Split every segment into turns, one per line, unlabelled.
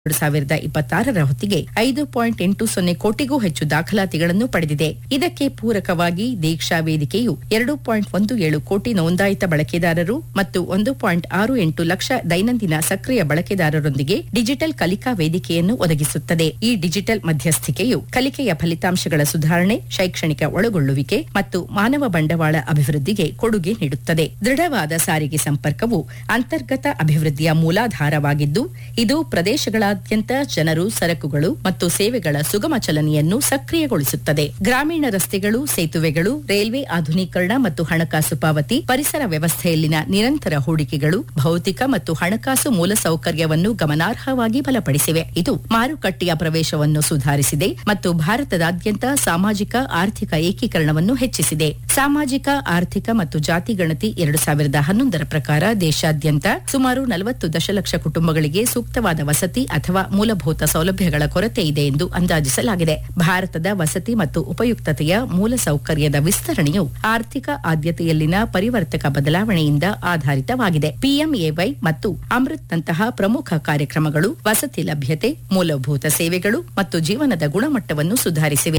ಎರಡು ಸಾವಿರದ ಇಪ್ಪತ್ತಾರರ ಹೊತ್ತಿಗೆ ಐದು ಪಾಯಿಂಟ್ ಎಂಟು ಸೊನ್ನೆ ಕೋಟಿಗೂ ಹೆಚ್ಚು ದಾಖಲಾತಿಗಳನ್ನು ಪಡೆದಿದೆ ಇದಕ್ಕೆ ಪೂರಕವಾಗಿ ದೀಕ್ಷಾ ವೇದಿಕೆಯು ಎರಡು ಪಾಯಿಂಟ್ ಒಂದು ಏಳು ಕೋಟಿ ನೋಂದಾಯಿತ ಬಳಕೆದಾರರು ಮತ್ತು ಒಂದು ಪಾಯಿಂಟ್ ಆರು ಎಂಟು ಲಕ್ಷ ದೈನಂದಿನ ಸಕ್ರಿಯ ಬಳಕೆದಾರರೊಂದಿಗೆ ಡಿಜಿಟಲ್ ಕಲಿಕಾ ವೇದಿಕೆಯನ್ನು ಒದಗಿಸುತ್ತದೆ ಈ ಡಿಜಿಟಲ್ ಮಧ್ಯಸ್ಥಿಕೆಯು ಕಲಿಕೆಯ ಫಲಿತಾಂಶಗಳ ಸುಧಾರಣೆ ಶೈಕ್ಷಣಿಕ ಒಳಗೊಳ್ಳುವಿಕೆ ಮತ್ತು ಮಾನವ ಬಂಡವಾಳ ಅಭಿವೃದ್ಧಿಗೆ ಕೊಡುಗೆ ನೀಡುತ್ತದೆ ದೃಢವಾದ ಸಾರಿಗೆ ಸಂಪರ್ಕವು ಅಂತರ್ಗತ ಅಭಿವೃದ್ಧಿಯ ಮೂಲಾಧಾರವಾಗಿದ್ದು ಇದು ಪ್ರದೇಶಗಳಾದ್ಯಂತ ಜನರು ಸರಕುಗಳು ಮತ್ತು ಸೇವೆಗಳ ಸುಗಮ ಚಲನೆಯನ್ನು ಸಕ್ರಿಯಗೊಳಿಸುತ್ತದೆ ಗ್ರಾಮೀಣ ರಸ್ತೆಗಳು ಸೇತುವೆಗಳು ರೈಲ್ವೆ ಆಧುನೀಕರಣ ಮತ್ತು ಹಣಕಾಸು ಪಾವತಿ ಪರಿಸರ ವ್ಯವಸ್ಥೆಯಲ್ಲಿನ ನಿರಂತರ ಹೂಡಿಕೆಗಳು ಭೌತಿಕ ಮತ್ತು ಹಣಕಾಸು ಮೂಲಸೌಕರ್ಯವನ್ನು ಗಮನಾರ್ಹವಾಗಿ ಬಲಪಡಿಸಿವೆ ಇದು ಮಾರುಕಟ್ಟೆಯ ಪ್ರವೇಶವನ್ನು ಸುಧಾರಿಸಿದೆ ಮತ್ತು ಭಾರತದಾದ್ಯಂತ ಸಾಮಾಜಿಕ ಆರ್ಥಿಕ ಏಕೀಕರಣವನ್ನು ಹೆಚ್ಚಿಸಿದೆ ಸಾಮಾಜಿಕ ಆರ್ಥಿಕ ಮತ್ತು ಜಾತಿ ಗಣತಿ ಎರಡು ಸಾವಿರದ ಹನ್ನೊಂದರ ಪ್ರಕಾರ ದೇಶಾದ್ಯಂತ ಸುಮಾರು ನಲವತ್ತು ದಶಲಕ್ಷ ಕುಟುಂಬಗಳಿಗೆ ಸೂಕ್ತವಾದ ವಸತಿ ಅಥವಾ ಮೂಲಭೂತ ಸೌಲಭ್ಯಗಳ ಕೊರತೆ ಇದೆ ಎಂದು ಅಂದಾಜಿಸಲಾಗಿದೆ ಭಾರತದ ವಸತಿ ಮತ್ತು ಉಪಯುಕ್ತತೆಯ ಮೂಲಸೌಕರ್ಯದ ವಿಸ್ತರಣೆಯು ಆರ್ಥಿಕ ಆದ್ಯತೆಯಲ್ಲಿನ ಪರಿವರ್ತಕ ಬದಲಾವಣೆಯಿಂದ ಆಧಾರಿತವಾಗಿದೆ ಪಿಎಂಎವೈ ಮತ್ತು ಅಮೃತ್ನಂತಹ ಪ್ರಮುಖ ಕಾರ್ಯಕ್ರಮಗಳು ವಸತಿ ಲಭ್ಯತೆ ಮೂಲಭೂತ ಸೇವೆಗಳು ಮತ್ತು ಜೀವನದ ಗುಣಮಟ್ಟವನ್ನು ಸುಧಾರಿಸಿವೆ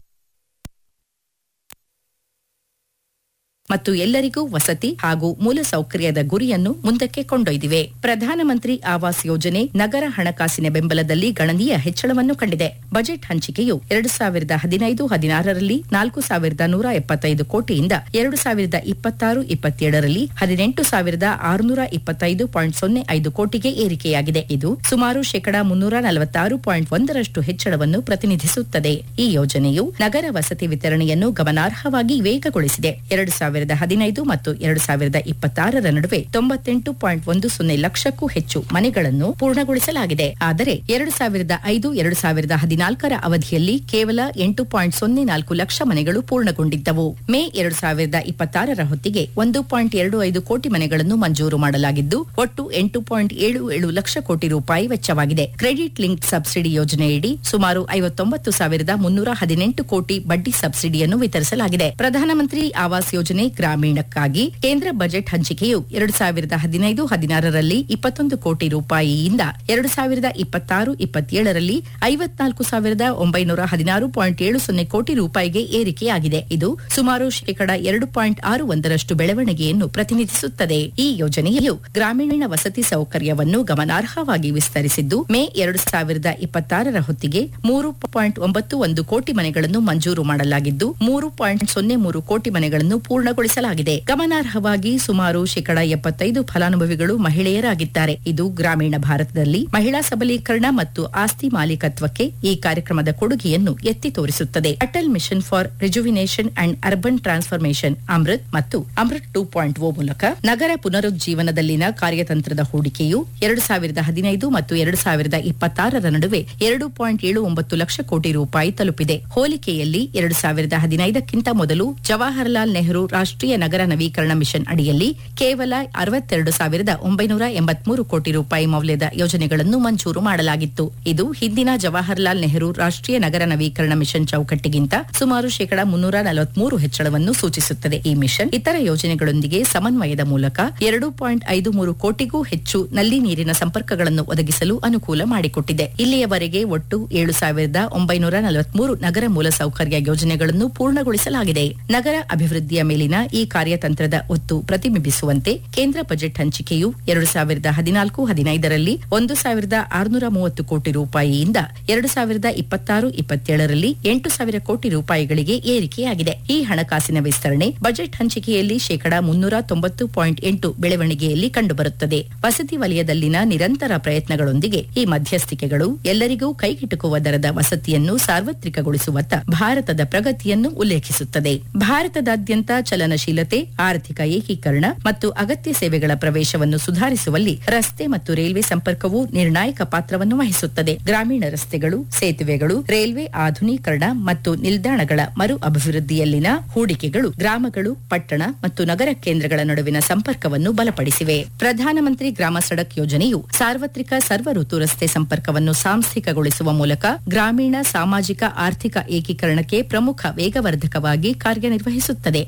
ಮತ್ತು ಎಲ್ಲರಿಗೂ ವಸತಿ ಹಾಗೂ ಮೂಲಸೌಕರ್ಯದ ಗುರಿಯನ್ನು ಮುಂದಕ್ಕೆ ಕೊಂಡೊಯ್ದಿವೆ ಪ್ರಧಾನಮಂತ್ರಿ ಆವಾಸ್ ಯೋಜನೆ ನಗರ ಹಣಕಾಸಿನ ಬೆಂಬಲದಲ್ಲಿ ಗಣನೀಯ ಹೆಚ್ಚಳವನ್ನು ಕಂಡಿದೆ ಬಜೆಟ್ ಹಂಚಿಕೆಯು ಎರಡು ಸಾವಿರದ ಹದಿನೈದು ಹದಿನಾರರಲ್ಲಿ ನಾಲ್ಕು ಸಾವಿರದ ನೂರ ಎಪ್ಪತ್ತೈದು ಕೋಟಿಯಿಂದ ಎರಡು ಸಾವಿರದ ಇಪ್ಪತ್ತಾರು ಇಪ್ಪತ್ತೇಳರಲ್ಲಿ ಹದಿನೆಂಟು ಸಾವಿರದ ಆರುನೂರ ಇಪ್ಪತ್ತೈದು ಪಾಯಿಂಟ್ ಸೊನ್ನೆ ಐದು ಕೋಟಿಗೆ ಏರಿಕೆಯಾಗಿದೆ ಇದು ಸುಮಾರು ಶೇಕಡಾ ಮುನ್ನೂರ ನಲವತ್ತಾರು ಪಾಯಿಂಟ್ ಒಂದರಷ್ಟು ಹೆಚ್ಚಳವನ್ನು ಪ್ರತಿನಿಧಿಸುತ್ತದೆ ಈ ಯೋಜನೆಯು ನಗರ ವಸತಿ ವಿತರಣೆಯನ್ನು ಗಮನಾರ್ಹವಾಗಿ ವೇಗಗೊಳಿಸಿದೆ ಎರಡು ಸಾವಿರದ ಹದಿನೈದು ಮತ್ತು ಎರಡು ಸಾವಿರದ ಇಪ್ಪತ್ತಾರರ ನಡುವೆ ತೊಂಬತ್ತೆಂಟು ಪಾಯಿಂಟ್ ಒಂದು ಸೊನ್ನೆ ಲಕ್ಷಕ್ಕೂ ಹೆಚ್ಚು ಮನೆಗಳನ್ನು ಪೂರ್ಣಗೊಳಿಸಲಾಗಿದೆ ಆದರೆ ಎರಡು ಸಾವಿರದ ಐದು ಎರಡು ಸಾವಿರದ ಹದಿನಾಲ್ಕರ ಅವಧಿಯಲ್ಲಿ ಕೇವಲ ಎಂಟು ಪಾಯಿಂಟ್ ಸೊನ್ನೆ ನಾಲ್ಕು ಲಕ್ಷ ಮನೆಗಳು ಪೂರ್ಣಗೊಂಡಿದ್ದವು ಮೇ ಎರಡು ಸಾವಿರದ ಇಪ್ಪತ್ತಾರರ ಹೊತ್ತಿಗೆ ಒಂದು ಪಾಯಿಂಟ್ ಎರಡು ಐದು ಕೋಟಿ ಮನೆಗಳನ್ನು ಮಂಜೂರು ಮಾಡಲಾಗಿದ್ದು ಒಟ್ಟು ಎಂಟು ಪಾಯಿಂಟ್ ಏಳು ಏಳು ಲಕ್ಷ ಕೋಟಿ ರೂಪಾಯಿ ವೆಚ್ಚವಾಗಿದೆ ಕ್ರೆಡಿಟ್ ಲಿಂಕ್ ಸಬ್ಸಿಡಿ ಯೋಜನೆಯಡಿ ಸುಮಾರು ಐವತ್ತೊಂಬತ್ತು ಸಾವಿರದ ಮುನ್ನೂರ ಹದಿನೆಂಟು ಕೋಟಿ ಬಡ್ಡಿ ಸಬ್ಸಿಡಿಯನ್ನು ವಿತರಿಸಲಾಗಿದೆ ಪ್ರಧಾನಮಂತ್ರಿ ಆವಾಸ್ ಯೋಜನೆ ಗ್ರಾಮೀಣಕ್ಕಾಗಿ ಕೇಂದ್ರ ಬಜೆಟ್ ಹಂಚಿಕೆಯು ಎರಡು ಸಾವಿರದ ಹದಿನೈದು ಹದಿನಾರರಲ್ಲಿ ಇಪ್ಪತ್ತೊಂದು ಕೋಟಿ ರೂಪಾಯಿಯಿಂದ ಎರಡು ಸಾವಿರದ ಇಪ್ಪತ್ತಾರು ಇಪ್ಪತ್ತೇಳರಲ್ಲಿ ಐವತ್ನಾಲ್ಕು ಸಾವಿರದ ಒಂಬೈನೂರ ಹದಿನಾರು ಪಾಯಿಂಟ್ ಏಳು ಸೊನ್ನೆ ಕೋಟಿ ರೂಪಾಯಿಗೆ ಏರಿಕೆಯಾಗಿದೆ ಇದು ಸುಮಾರು ಶೇಕಡ ಎರಡು ಪಾಯಿಂಟ್ ಆರು ಒಂದರಷ್ಟು ಬೆಳವಣಿಗೆಯನ್ನು ಪ್ರತಿನಿಧಿಸುತ್ತದೆ ಈ ಯೋಜನೆಯು ಗ್ರಾಮೀಣ ವಸತಿ ಸೌಕರ್ಯವನ್ನು ಗಮನಾರ್ಹವಾಗಿ ವಿಸ್ತರಿಸಿದ್ದು ಮೇ ಎರಡು ಸಾವಿರದ ಇಪ್ಪತ್ತಾರರ ಹೊತ್ತಿಗೆ ಮೂರು ಪಾಯಿಂಟ್ ಒಂಬತ್ತು ಒಂದು ಕೋಟಿ ಮನೆಗಳನ್ನು ಮಂಜೂರು ಮಾಡಲಾಗಿದ್ದು ಮೂರು ಪಾಯಿಂಟ್ ಸೊನ್ನೆ ಮೂರು ಕೋಟಿ ಮನೆಗಳನ್ನು ಪೂರ್ಣಗೊಳಿಸಲಾಗಿದೆ ಗಮನಾರ್ಹವಾಗಿ ಸುಮಾರು ಶೇಕಡ ಎಪ್ಪತ್ತೈದು ಫಲಾನುಭವಿಗಳು ಮಹಿಳೆಯರಾಗಿದ್ದಾರೆ ಇದು ಗ್ರಾಮೀಣ ಭಾರತದಲ್ಲಿ ಮಹಿಳಾ ಸಬಲೀಕರಣ ಮತ್ತು ಆಸ್ತಿ ಮಾಲೀಕತ್ವಕ್ಕೆ ಈ ಕಾರ್ಯಕ್ರಮದ ಕೊಡುಗೆಯನ್ನು ಎತ್ತಿ ತೋರಿಸುತ್ತದೆ Atal mission for rejuvenation and urban transformation Amrut ಮತ್ತು ಅಮೃತ್ ಟೂ ಪಾಯಿಂಟ್ ಓ ಮೂಲಕ ನಗರ ಪುನರುಜ್ಜೀವನದಲ್ಲಿನ ಕಾರ್ಯತಂತ್ರದ ಹೂಡಿಕೆಯು ಎರಡು ಸಾವಿರದ ಹದಿನೈದು ಮತ್ತು ಎರಡು ಸಾವಿರದ ಇಪ್ಪತ್ತಾರರ ನಡುವೆ ಎರಡು ಪಾಯಿಂಟ್ ಏಳು ಒಂಬತ್ತು ಲಕ್ಷ ಕೋಟಿ ರೂಪಾಯಿ ತಲುಪಿದೆ ಹೋಲಿಕೆಯಲ್ಲಿ ಎರಡು ಸಾವಿರದ ಹದಿನೈದಕ್ಕಿಂತ ಮೊದಲು ಜವಾಹರಲಾಲ್ ನೆಹರು ರಾಷ್ಟ್ರೀಯ ನಗರ ನವೀಕರಣ ಮಿಷನ್ ಅಡಿಯಲ್ಲಿ ಕೇವಲ ಅರವತ್ತೆರಡು ಸಾವಿರದ ಒಂಬೈನೂರ ಎಂಬತ್ಮೂರು ಕೋಟಿ ರೂಪಾಯಿ ಮೌಲ್ಯದ ಯೋಜನೆಗಳನ್ನು ಮಂಜೂರು ಮಾಡಲಾಗಿತ್ತು ಇದು ಹಿಂದಿನ ಜವಾಹರಲಾಲ್ ನೆಹರು ರಾಷ್ಟ್ರೀಯ ನಗರ ನವೀಕರಣ ಮಿಷನ್ ಚೌಕಟ್ಟಿಗಿಂತ ಸುಮಾರು ಶೇಕಡಾ ಮುನ್ನೂರ ನಲವತ್ಮೂರು ಹೆಚ್ಚಳವನ್ನು ಸೂಚಿಸುತ್ತದೆ ಈ ಮಿಷನ್ ಇತರ ಯೋಜನೆಗಳೊಂದಿಗೆ ಸಮನ್ವಯದ ಮೂಲಕ ಎರಡು ಪಾಯಿಂಟ್ ಐದು ಮೂರು ಕೋಟಿಗೂ ಹೆಚ್ಚು ನಲ್ಲಿ ನೀರಿನ ಸಂಪರ್ಕಗಳನ್ನು ಒದಗಿಸಲು ಅನುಕೂಲ ಮಾಡಿಕೊಟ್ಟಿದೆ ಇಲ್ಲಿಯವರೆಗೆ ಒಟ್ಟು ಏಳು ಸಾವಿರದ ಒಂಬೈನೂರ ನಲವತ್ಮೂರು ನಗರ ಮೂಲಸೌಕರ್ಯ ಯೋಜನೆಗಳನ್ನು ಪೂರ್ಣಗೊಳಿಸಲಾಗಿದೆ ನಗರ ಅಭಿವೃದ್ಧಿಯ ಮೇಲಿನ ಈ ಕಾರ್ಯತಂತ್ರದ ಒತ್ತು ಪ್ರತಿಬಿಂಬಿಸುವಂತೆ ಕೇಂದ್ರ ಬಜೆಟ್ ಹಂಚಿಕೆಯು ಎರಡು ಸಾವಿರದ ಹದಿನಾಲ್ಕು ಹದಿನೈದರಲ್ಲಿ ಒಂದು ಸಾವಿರದ ಆರುನೂರ ಮೂವತ್ತು ಕೋಟಿ ರೂಪಾಯಿಯಿಂದ ಎರಡು ಸಾವಿರದ ಇಪ್ಪತ್ತಾರು ಇಪ್ಪತ್ತೇಳರಲ್ಲಿ ಎಂಟು ಸಾವಿರ ಕೋಟಿ ರೂಪಾಯಿಗಳಿಗೆ ಏರಿಕೆಯಾಗಿದೆ ಈ ಹಣಕಾಸಿನ ವಿಸ್ತರಣೆ ಬಜೆಟ್ ಹಂಚಿಕೆಯಲ್ಲಿ ಶೇಕಡಾ ಮುನ್ನೂರ ತೊಂಬತ್ತು ಪಾಯಿಂಟ್ ಎಂಟು ಬೆಳವಣಿಗೆಯಲ್ಲಿ ಕಂಡುಬರುತ್ತದೆ ವಸತಿ ವಲಯದಲ್ಲಿನ ನಿರಂತರ ಪ್ರಯತ್ನಗಳೊಂದಿಗೆ ಈ ಮಧ್ಯಸ್ಥಿಕೆಗಳು ಎಲ್ಲರಿಗೂ ಕೈಗೆಟುಕುವ ದರದ ವಸತಿಯನ್ನು ಸಾರ್ವತ್ರಿಕಗೊಳಿಸುವತ್ತ ಭಾರತದ ಪ್ರಗತಿಯನ್ನು ಉಲ್ಲೇಖಿಸುತ್ತದೆ ಭಾರತದಾದ್ಯಂತ ಚಲನಶೀಲತೆ ಆರ್ಥಿಕ ಏಕೀಕರಣ ಮತ್ತು ಅಗತ್ಯ ಸೇವೆಗಳ ಪ್ರವೇಶವನ್ನು ಸುಧಾರಿಸುವಲ್ಲಿ ರಸ್ತೆ ಮತ್ತು ರೈಲ್ವೆ ಸಂಪರ್ಕವು ನಿರ್ಣಾಯಕ ಪಾತ್ರವನ್ನು ವಹಿಸುತ್ತದೆ ಗ್ರಾಮೀಣ ರಸ್ತೆಗಳು ಸೇತುವೆಗಳು ರೈಲ್ವೆ ಆಧುನೀಕರಣ ಮತ್ತು ನಿಲ್ದಾಣಗಳ ಮರು ಅಭಿವೃದ್ಧಿಯಲ್ಲಿನ ಹೂಡಿಕೆಗಳು ಗ್ರಾಮಗಳು ಪಟ್ಟಣ ಮತ್ತು ನಗರ ಕೇಂದ್ರಗಳ ನಡುವಿನ ಸಂಪರ್ಕವನ್ನು ಬಲಪಡಿಸಿವೆ ಪ್ರಧಾನಮಂತ್ರಿ ಗ್ರಾಮ ಸಡಕ್ ಯೋಜನೆಯು ಸಾರ್ವತ್ರಿಕ ಸರ್ವ ಋತು ರಸ್ತೆ ಸಂಪರ್ಕವನ್ನು ಸಾಂಸ್ಥಿಕಗೊಳಿಸುವ ಮೂಲಕ ಗ್ರಾಮೀಣ ಸಾಮಾಜಿಕ ಆರ್ಥಿಕ ಏಕೀಕರಣಕ್ಕೆ ಪ್ರಮುಖ ವೇಗವರ್ಧಕವಾಗಿ ಕಾರ್ಯನಿರ್ವಹಿಸುತ್ತದೆ ಇದು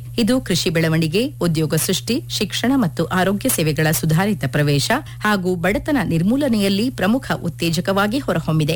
ಕೃಷಿ ಬೆಳವಣಿಗೆ ಉದ್ಯೋಗ ಸೃಷ್ಟಿ ಶಿಕ್ಷಣ ಮತ್ತು ಆರೋಗ್ಯ ಸೇವೆಗಳ ಸುಧಾರಿತ ಪ್ರವೇಶ ಹಾಗೂ ಬಡತನ ನಿರ್ಮೂಲನೆಯಲ್ಲಿ ಪ್ರಮುಖ ಉತ್ತೇಜಕವಾಗಿ ಹೊರಹೊಮ್ಮಿದೆ